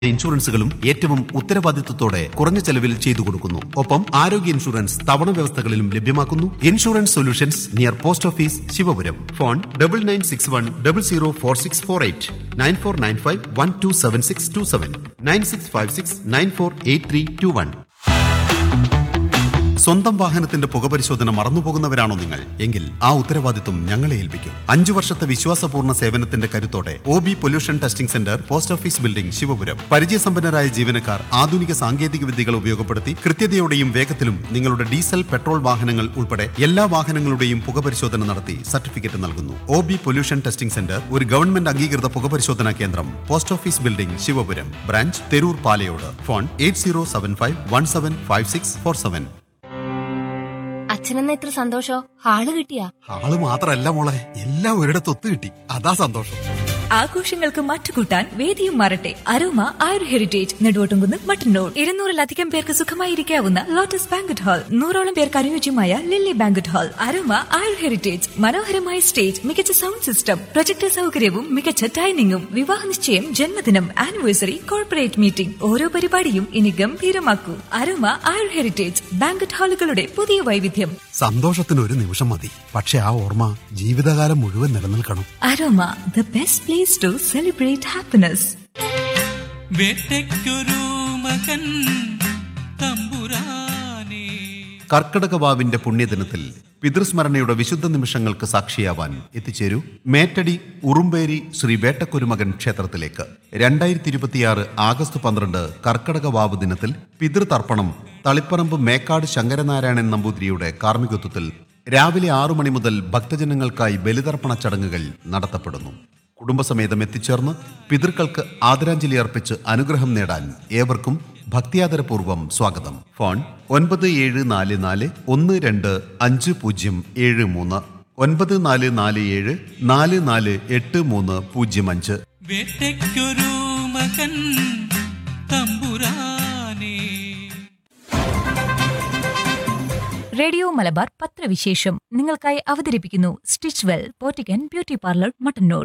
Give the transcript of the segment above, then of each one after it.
ഇൻഷുറൻസുകളും ഏറ്റവും ഉത്തരവാദിത്വത്തോടെ കുറഞ്ഞ ചെലവിൽ ചെയ്തു കൊടുക്കുന്നു ഒപ്പം ആരോഗ്യ ഇൻഷുറൻസ് തവണ വ്യവസ്ഥകളിലും ലഭ്യമാക്കുന്നു insurance solutions near post office Sivapuram phone double nine six one double zero four six four eight nine four nine five one two seven six two seven nine six five six nine four eight three two one സ്വന്തം വാഹനത്തിന്റെ പുകപരിശോധന മറന്നുപോകുന്നവരാണോ നിങ്ങൾ എങ്കിൽ ആ ഉത്തരവാദിത്വം ഞങ്ങളെ ഏൽപ്പിക്കും അഞ്ചു വർഷത്തെ വിശ്വാസപൂർണ്ണ സേവനത്തിന്റെ കരുത്തോടെ O B pollution testing centre post office building Sivapuram പരിചയസമ്പന്നരായ ജീവനക്കാർ ആധുനിക സാങ്കേതിക വിദ്യകൾ ഉപയോഗപ്പെടുത്തി കൃത്യതയോടെയും വേഗത്തിലും നിങ്ങളുടെ ഡീസൽ പെട്രോൾ വാഹനങ്ങൾ ഉൾപ്പെടെ എല്ലാ വാഹനങ്ങളുടെയും പുകപരിശോധന നടത്തി സർട്ടിഫിക്കറ്റ് നൽകുന്നു O B pollution testing centre ഒരു ഗവൺമെന്റ് അംഗീകൃത പുകപരിശോധനാ കേന്ദ്രം post office building Sivapuram branch Theroor Palayode phone eight zero seven five one seven five six four seven അച്ഛനെന്ന ഇത്ര സന്തോഷോ ഹാള് കിട്ടിയാ ആള് മാത്രല്ല മോളെ എല്ലാം ഒരിടത്ത് ഒത്തു കിട്ടി അതാ സന്തോഷം ആഘോഷങ്ങൾക്ക് മറ്റുകൂട്ടാൻ വേദിയും മാറട്ടെ അരോമ ആയുർ ഹെറിറ്റേജ് നെടുവോട്ടുംകുന്ന് മട്ടന്നൂർ ഇരുന്നൂറിലധികം പേർക്ക് സുഖമായിരിക്കാവുന്ന ലോട്ടസ് ബാങ്കറ്റ് ഹാൾ നൂറോളം പേർക്ക് അനുയോജ്യമായ Lily banquet hall Aroma Ayur Heritage മനോഹരമായ സ്റ്റേജ് മികച്ച സൗണ്ട് സിസ്റ്റം പ്രൊജക്ടർ സൗകര്യവും മികച്ച ഡൈനിങ്ങും വിവാഹ നിശ്ചയം ജന്മദിനം ആനിവേഴ്സറി കോർപ്പറേറ്റ് മീറ്റിംഗ് ഓരോ പരിപാടിയും ഇനി ഗംഭീരമാക്കൂ അരോമ ആയുർ ഹെറിറ്റേജ് ബാങ്കറ്റ് ഹാളുകളുടെ പുതിയ വൈവിധ്യം സന്തോഷത്തിന് ഒരു നിമിഷം മതി പക്ഷെ ആ ഓർമ്മ ജീവിതകാലം മുഴുവൻ നിലനിൽക്കണം Aroma the best place to celebrate happiness വേട്ടയ്ക്കൊരു മകൻ തമ്പുരാനേ കർക്കടകവാവിന്റെ പുണ്യദിനത്തിൽ പിതൃസ്മരണയുടെ വിശുദ്ധ നിമിഷങ്ങൾക്ക് സാക്ഷിയാവാൻ എത്തിച്ചേരൂ മേറ്റടി ഉറുമ്പേരി ശ്രീ വേട്ടക്കുരുമകൻ ക്ഷേത്രത്തിലേക്ക് രണ്ടായിരത്തി ഇരുപത്തിയാറ് ആഗസ്റ്റ് പന്ത്രണ്ട് കർക്കടകവാവ് ദിനത്തിൽ പിതൃതർപ്പണം തളിപ്പറമ്പ് മേക്കാട് ശങ്കരനാരായണൻ നമ്പൂതിരിയുടെ കാർമ്മികത്വത്തിൽ രാവിലെ ആറു മണി മുതൽ ഭക്തജനങ്ങൾക്കായി ബലിതർപ്പണ ചടങ്ങുകൾ നടത്തപ്പെടുന്നു കുടുംബസമേതം എത്തിച്ചേർന്ന് പിതൃക്കൾക്ക് ആദരാഞ്ജലി അർപ്പിച്ച് അനുഗ്രഹം നേടാൻ ഏവർക്കും ഭക്തിയാദരപൂർവ്വം സ്വാഗതം ഫോൺ ഒൻപത് ഏഴ് നാല് നാല് ഒന്ന് രണ്ട് അഞ്ച് പൂജ്യം ഏഴ് മൂന്ന് ഒൻപത് നാല് നാല് ഏഴ് നാല് നാല് എട്ട് മൂന്ന് പൂജ്യം അഞ്ച് വേട്ടയ്ക്കൊരു മകൻ തമ്പുരാനേ റേഡിയോ മലബാർ പത്രവിശേഷം നിങ്ങൾക്കായി അവതരിപ്പിക്കുന്നു സ്റ്റിച്ച് വെൽ പോറ്റിക്കൻ ബ്യൂട്ടി പാർലർ മട്ടന്നൂർ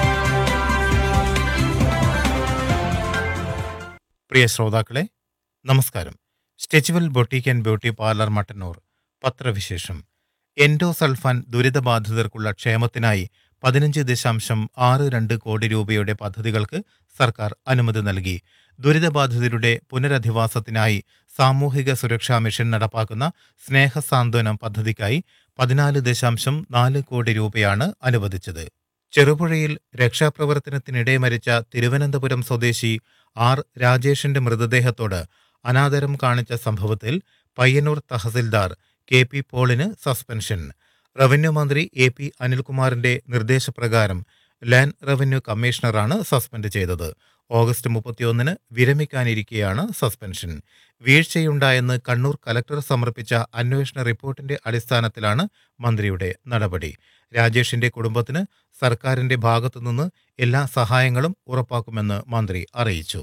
പ്രിയ ശ്രോതാക്കളെ നമസ്കാരം Stitchwell boutique and beauty parlour Mattannur പത്രവിശേഷം എൻഡോസൾഫാൻ ദുരിതബാധിതർക്കുള്ള ക്ഷേമത്തിനായി പതിനഞ്ച് ദശാംശം ആറ് രണ്ട് കോടി രൂപയുടെ പദ്ധതികൾക്ക് സർക്കാർ അനുമതി നൽകി ദുരിതബാധിതരുടെ പുനരധിവാസത്തിനായി സാമൂഹിക സുരക്ഷാ മിഷൻ നടപ്പാക്കുന്ന സ്നേഹസാന്ത്വനം പദ്ധതിക്കായി പതിനാല് ദശാംശം നാല് കോടി രൂപയാണ് അനുവദിച്ചത് ചെറുപുഴയിൽ രക്ഷാപ്രവർത്തനത്തിനിടെ മരിച്ച തിരുവനന്തപുരം സ്വദേശി ആർ രാജേഷിന്റെ മൃതദേഹത്തോട് അനാദരം കാണിച്ച സംഭവത്തിൽ പയ്യന്നൂർ തഹസിൽദാർ കെ പി പോളിന് സസ്പെൻഷൻ റവന്യൂ മന്ത്രി എ പി അനിൽകുമാറിന്റെ നിർദ്ദേശപ്രകാരം ലാൻഡ് റവന്യൂ കമ്മീഷണറാണ് സസ്പെൻഡ് ചെയ്തത് ഓഗസ്റ്റ് മുപ്പത്തിയൊന്നിന് വിരമിക്കാനിരിക്കെയാണ് സസ്പെൻഷൻ വീഴ്ചയുണ്ടായെന്ന് കണ്ണൂർ കലക്ടർ സമർപ്പിച്ച അന്വേഷണ റിപ്പോർട്ടിന്റെ അടിസ്ഥാനത്തിലാണ് മന്ത്രിയുടെ നടപടി രാജേഷിന്റെ കുടുംബത്തിന് സർക്കാരിന്റെ ഭാഗത്തുനിന്ന് എല്ലാ സഹായങ്ങളും ഉറപ്പാക്കുമെന്ന് മന്ത്രി അറിയിച്ചു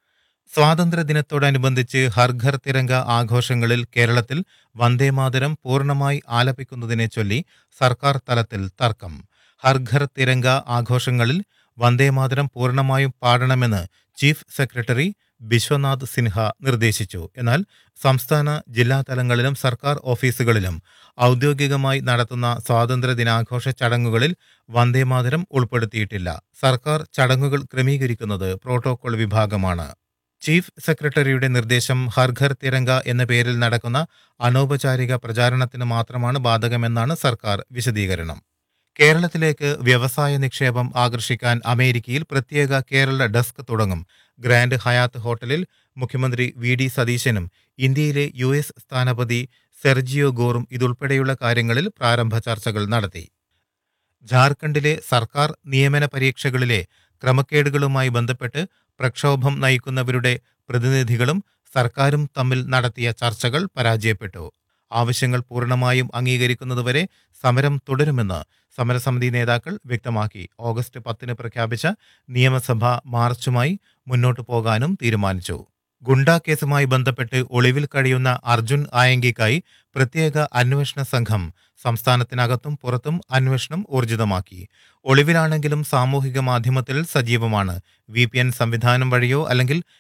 സ്വാതന്ത്ര്യദിനത്തോടനുബന്ധിച്ച് ഹർഘർ തിരങ്ക ആഘോഷങ്ങളിൽ കേരളത്തിൽ വന്ദേമാതരം പൂർണ്ണമായി ആലപിക്കുന്നതിനെ ചൊല്ലി സർക്കാർ തലത്തിൽ തർക്കം ഹർഘർ തിരങ്ക ആഘോഷങ്ങളിൽ വന്ദേമാതരം പൂർണ്ണമായും പാടണമെന്ന് ചീഫ് സെക്രട്ടറി ബിശ്വനാഥ് സിൻഹ നിർദ്ദേശിച്ചു എന്നാൽ സംസ്ഥാന ജില്ലാ തലങ്ങളിലും സർക്കാർ ഓഫീസുകളിലും ഔദ്യോഗികമായി നടത്തുന്ന സ്വാതന്ത്ര്യ ദിനാഘോഷ ചടങ്ങുകളിൽ വന്ദേമാതരം ഉൾപ്പെടുത്തിയിട്ടില്ല സർക്കാർ ചടങ്ങുകൾ ക്രമീകരിക്കുന്നത് പ്രോട്ടോകോൾ വിഭാഗമാണ് ചീഫ് സെക്രട്ടറിയുടെ നിർദ്ദേശം ഹർഘർ തിരങ്ക എന്ന പേരിൽ നടക്കുന്ന അനൗപചാരിക പ്രചാരണത്തിന് മാത്രമാണ് ബാധകമെന്നാണ് സർക്കാർ വിശദീകരണം കേരളത്തിലേക്ക് വ്യവസായ നിക്ഷേപം ആകർഷിക്കാൻ അമേരിക്കയിൽ പ്രത്യേക കേരള ഡെസ്ക് തുടങ്ങും ഗ്രാൻഡ് ഹയാത്ത് ഹോട്ടലിൽ മുഖ്യമന്ത്രി വി ഡി സതീശനും ഇന്ത്യയിലെ യു എസ് സ്ഥാനപതി സെർജിയോ ഗോറും ഇതുൾപ്പെടെയുള്ള കാര്യങ്ങളിൽ പ്രാരംഭ ചർച്ചകൾ നടത്തി ജാർഖണ്ഡിലെ സർക്കാർ നിയമന പരീക്ഷകളിലെ ക്രമക്കേടുകളുമായി ബന്ധപ്പെട്ട് പ്രക്ഷോഭം നയിക്കുന്നവരുടെ പ്രതിനിധികളും സർക്കാരും തമ്മിൽ നടത്തിയ ചർച്ചകൾ പരാജയപ്പെട്ടു ആവശ്യങ്ങൾ പൂർണ്ണമായും അംഗീകരിക്കുന്നതുവരെ സമരം തുടരുമെന്ന് സമരസമിതി നേതാക്കൾ വ്യക്തമാക്കി ഓഗസ്റ്റ് പത്തിന് പ്രഖ്യാപിച്ച നിയമസഭ മാർച്ചുമായി മുന്നോട്ടു പോകാനും തീരുമാനിച്ചു ഗുണ്ടാ കേസുമായി ബന്ധപ്പെട്ട് ഒളിവിൽ കഴിയുന്ന അർജുൻ ആയങ്കിക്കായി പ്രത്യേക അന്വേഷണ സംഘം സംസ്ഥാനത്തിനകത്തും പുറത്തും അന്വേഷണം ഊർജിതമാക്കി ഒളിവിലാണെങ്കിലും സാമൂഹിക മാധ്യമത്തിൽ സജീവമാണ് വി പി എൻ സംവിധാനം വഴിയോ അല്ലെങ്കിൽ